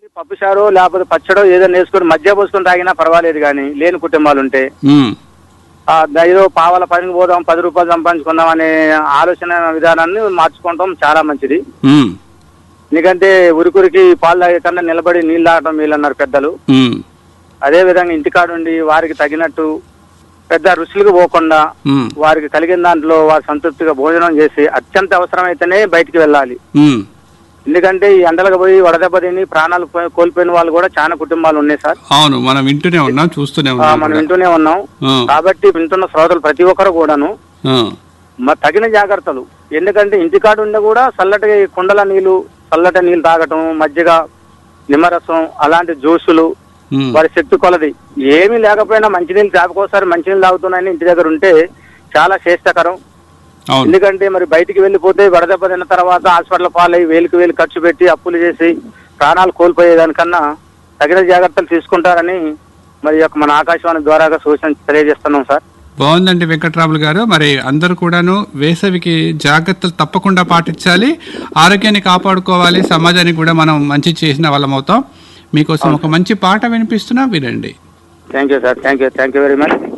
పప్పుచారో లేకపోతే పచ్చడో ఏదైనా వేసుకొని మధ్య పోసుకొని తాగినా పర్వాలేదు కానీ లేని కుటుంబాలు ఉంటే ఉమ్, ఆ, ఏదో పావాల పనికి పోదాం పది రూపాయలు సంపాదించుకుందాం అనే ఆలోచన విధానాన్ని మార్చుకోవడం చాలా మంచిది ఉమ్, ఎందుకంటే ఉరికురికి పాలు తాగే కన్నా నిలబడి నీళ్ళు తాగటం వీళ్ళన్నారు పెద్దలు ఉమ్, అదే విధంగా ఇంటికాడుండి వారికి తగినట్టు పెద్ద రుచులకు పోకుండా ఉమ్, వారికి కలిగిన దాంట్లో వారు సంతృప్తిగా భోజనం చేసి అత్యంత అవసరమైతేనే బయటికి వెళ్ళాలి ఉమ్. ఎందుకంటే ఈ ఎండలకు పోయి వడదెబ్బ తిని ప్రాణాలు పో- కోల్పోయిన వాళ్ళు కూడా చాలా కుటుంబాలు ఉన్నాయి సార్ అవును మనం వింటూనే ఉన్నాం చూస్తూనే ఆ, ఉన్నాం మనం కూడా. వింటూనే ఉన్నాం ఆ, కాబట్టి వింటున్న శ్రోతలు ప్రతి ఒక్కరు కూడాను ఆ, మ- తగిన జాగ్రత్తలు ఎందుకంటే ఇంటికాడు ఉండే కూడా చల్లటి కుండల నీళ్లు చల్లటి నీళ్లు తాగటం మజ్జిగ నిమ్మరసం అలాంటి జ్యూసులు ఉమ్, వారి శక్తి కొలది ఏమీ లేకపోయినా మంచినీళ్ళు తాపుకోసారి మంచినీళ్ళు తాగుతున్నాయని ఇంటి దగ్గర ఉంటే చాలా శ్రేష్టకరం అవును ఎందుకంటే మరి బయటికి వెళ్ళిపోతే వడదెబ్బ తిన్న తర్వాత హాస్పిటల్ పాలై వేలుకి వేలు ఖర్చు పెట్టి అప్పులు చేసి ప్రాణాలు కోల్పోయేదానికన్నా తగిన జాగ్రత్తలు తీసుకుంటారని మరి ఈ యొక్క మన ఆకాశవాణి ద్వారాగా సూచన తెలియజేస్తున్నాం సార్ బాగుందండి వెంకట్రాములు గారు మరి అందరూ కూడాను వేసవికి జాగ్రత్తలు తప్పకుండా పాటించాలి ఆరోగ్యాన్ని కాపాడుకోవాలి సమాజానికి కూడా మనం మంచి చేసిన వాళ్ళం అవుతాం మీకోసం ఒక మంచి పాట వినిపిస్తున్నా వినండి thank you sir thank you thank you very much